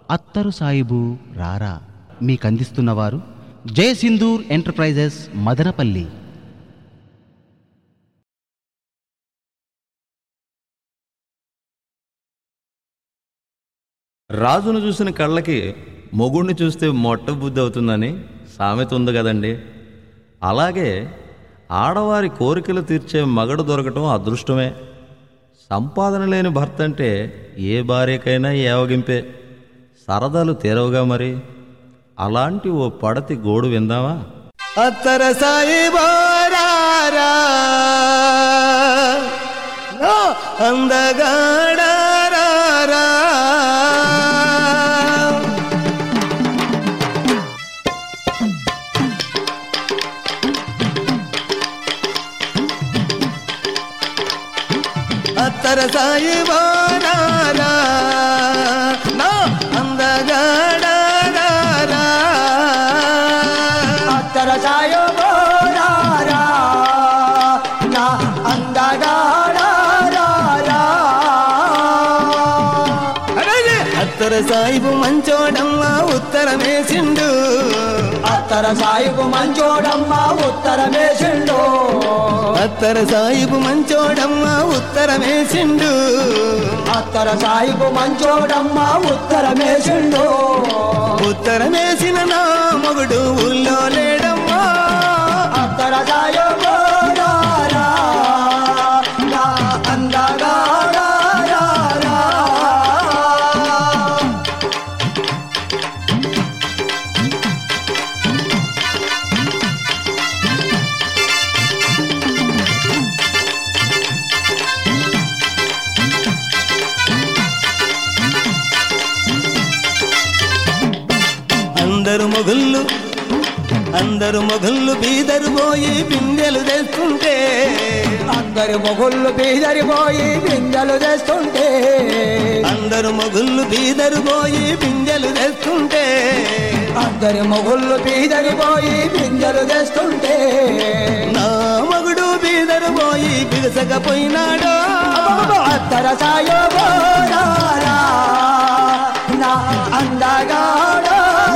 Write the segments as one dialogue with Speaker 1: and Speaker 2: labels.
Speaker 1: అత్తరు సాయిబు రారా మీకందిస్తున్నవారు జయ సింధూర్ ఎంటర్ప్రైజెస్ మదనపల్లి
Speaker 2: రాజును చూసిన కళ్ళకి మొగుణ్ణి చూస్తే మొట్ట బుద్ధి అవుతుందని సామెత ఉంది కదండి అలాగే ఆడవారి కోరికలు తీర్చే మగడు దొరకటం అదృష్టమే సంపాదన లేని భర్త అంటే ఏ భార్యకైనా ఏవగింపే సరదాలు తీరవుగా మరి అలాంటి ఓ పడతి గోడు విందామా
Speaker 3: అత్తర సాయి బోరారా నా అందగాడారా అత్తర సాయి బోరారా నా అందగాడారా
Speaker 4: అత్తర సాయో బోరారా నా అందగాడారా
Speaker 3: అలాగే అత్తర సాయిబు మంచోడమ్మ ఉత్తరమేసిండు
Speaker 4: అత్తర సాయిబు మంచోడమ్మ ఉత్తరమేసిండు
Speaker 3: అత్తర సాయిబు మంచోడమ్మ ఉత్తరమేసిండు
Speaker 4: అత్తర సాయిబు మంచోడమ్మ ఉత్తరమేసిండు
Speaker 3: ఉత్తరమేసిన నా మొగుడు ఊళ్ళో లేడమ్మా
Speaker 4: అత్తర సాయో బోరారా నా అందగాడారా
Speaker 3: అందరు మొగుళ్ళు అందరు మొగుళ్ళు బీదరు పోయి బిందెలు తెస్తుంటే
Speaker 4: అందరి మొగుళ్ళు బీదరిపోయి బిందెలు తెస్తుంటే
Speaker 3: అందరు మొగుళ్ళు బీదరు పోయి బిందెలు తెస్తుంటే
Speaker 4: అందరి మొగుళ్ళు బీదరిపోయి బిందెలు తెస్తుంటే
Speaker 3: నా మగుడు బీదరు పోయి బిగసకపోయినాడో
Speaker 4: అత్తర సాయో బోరారా నా అందగాడారా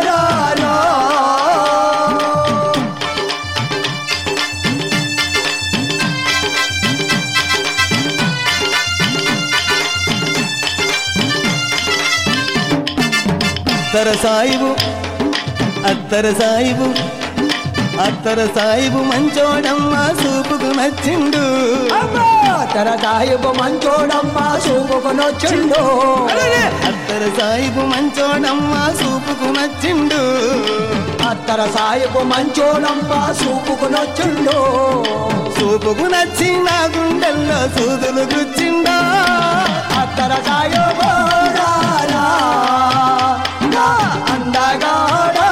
Speaker 3: అత్తర సాయిబు అత్తర సాయిబు అత్తర సాయిబు మంచోడమ్మ సూపుకు నచ్చిండు
Speaker 4: అత్తర సాయిబు మంచోడమ్మ చూపుకునొచ్చిండు
Speaker 3: అత్తర సాయిబు మంచోడమ్మ సూపుకు నచ్చిండు
Speaker 4: అత్తర సాయిబు మంచోడమ్మ చూపుకునొచ్చిండు
Speaker 3: సూపుకు నచ్చి నా గుండెల్లో సూదులు గుచ్చిండా
Speaker 4: అత్తర సాయో బోరారా నా అందగాడారా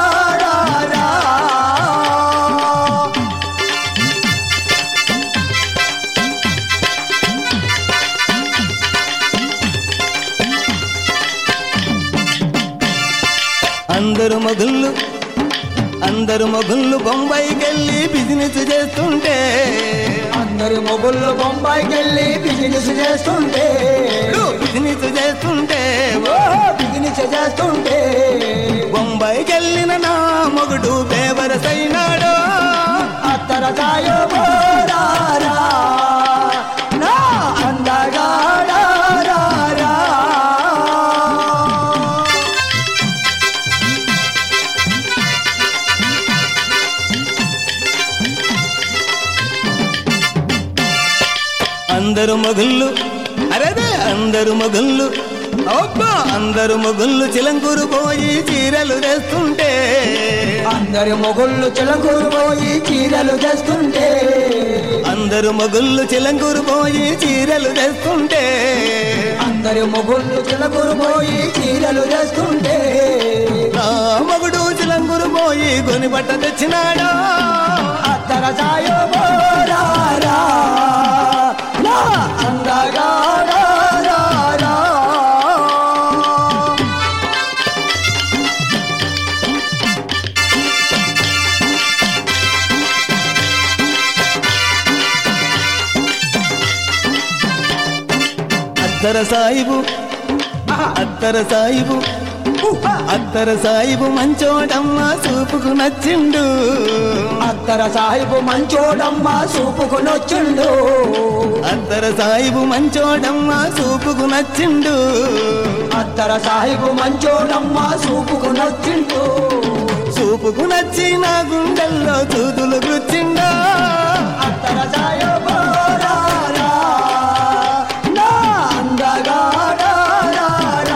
Speaker 3: అందరు మొగుళ్ళు అందరు మొగుళ్ళు బొంబాయికెళ్ళి బిజినెస్ చేస్తుంటే
Speaker 4: అందరి మొగుళ్ళు బొంబాయికి వెళ్ళి బిజినెస్ చేస్తుంటే
Speaker 3: బిజినెస్ చేస్తుంటే
Speaker 4: ఓ బిజినెస్ చేస్తుంటే
Speaker 3: బొంబాయికెళ్ళిన నా మొగుడు బేవరసైనాడో
Speaker 4: అత్తర సాయో బోరారా నా అందగాడారా
Speaker 3: అందరు మొగుళ్ళు అరేదే అందరు మొగుళ్ళు అబ్బా అందరు మొగుళ్ళు చిలంకూరు పోయి చీరలు తెస్తుంటే
Speaker 4: అందరి మొగుళ్ళు చిలకూరు పోయి చీరలు తెస్తుంటే
Speaker 3: అందరు మొగుళ్ళు చిలంకూరు పోయి చీరలు తెస్తుంటే
Speaker 4: అందరి మొగుళ్ళు చిలకూరు పోయి చీరలు తెస్తుంటే
Speaker 3: నా మొగుడు చిలంకూరు పోయి కొని బట్ట తెచ్చినాడో
Speaker 4: అత్తర సాయో బోరారా నా అందగాడారా
Speaker 3: అత్తర సాయిబు అత్తర సాయిబు అత్తర సాయిబు మంచోడమ్మ చూపుకు నచ్చిండు
Speaker 4: అత్తర సాహిబు మంచోడమ్మ చూపుకునొచ్చుండు
Speaker 3: అత్తర సాయిబు మంచోడమ్మ చూపుకు నచ్చిండు
Speaker 4: అత్తర సాహిబు మంచోడమ్మ చూపుకునొచ్చిండు
Speaker 3: చూపుకు నచ్చి నా గుండెల్లో చూదులు గుచ్చిండా
Speaker 4: అత్తర సాయబు రారా, నా అందగాడా రారా.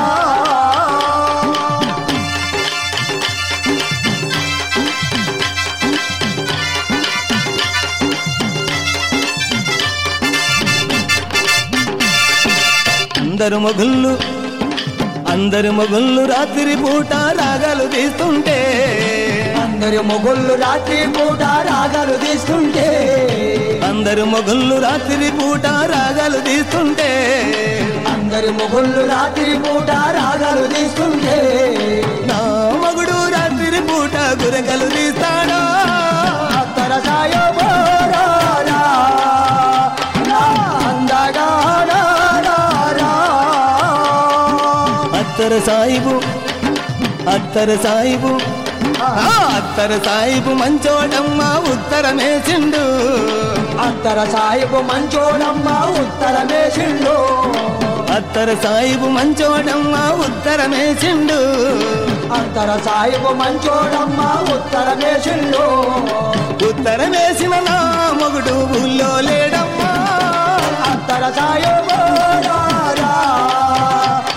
Speaker 3: అందరు మొగుళ్ళు అందరు మొగుళ్ళు రాత్రి పూట రాగాలు తీస్తుంటే
Speaker 4: అందరి మొగుళ్ళు రాత్రి పూట రాగాలు తీస్తుంటే
Speaker 3: అందరు మొగుళ్ళు రాత్రి పూట రాగాలు తీస్తుంటే
Speaker 4: అందరి మొగుళ్ళు రాత్రి పూట రాగాలు తీస్తుంటే
Speaker 3: నా మగుడు రాత్రి పూట గురగలు తీస్తాడా
Speaker 4: అత్తర సాయబు రారా, నా అందగాడా రారా.
Speaker 3: అత్తర సాయిబు అత్తర సాయిబు ఆ, అత్తర సాయిబు మంచోడమ్మ ఉత్తరమేసిండు
Speaker 4: అత్తర సాయిబు మంచోడమ్మ ఉత్తరమేసిండు
Speaker 3: అత్తర సాయిబు మంచోడమ్మ ఉత్తరమేసిండు
Speaker 4: అత్తర సాయిబు మంచోడమ్మ ఉత్తరమేసిండు
Speaker 3: ఉత్తరమేసిన నా మొగుడు ఊళ్ళో లేడమ్మా
Speaker 4: అత్తర సాయిబు రారా,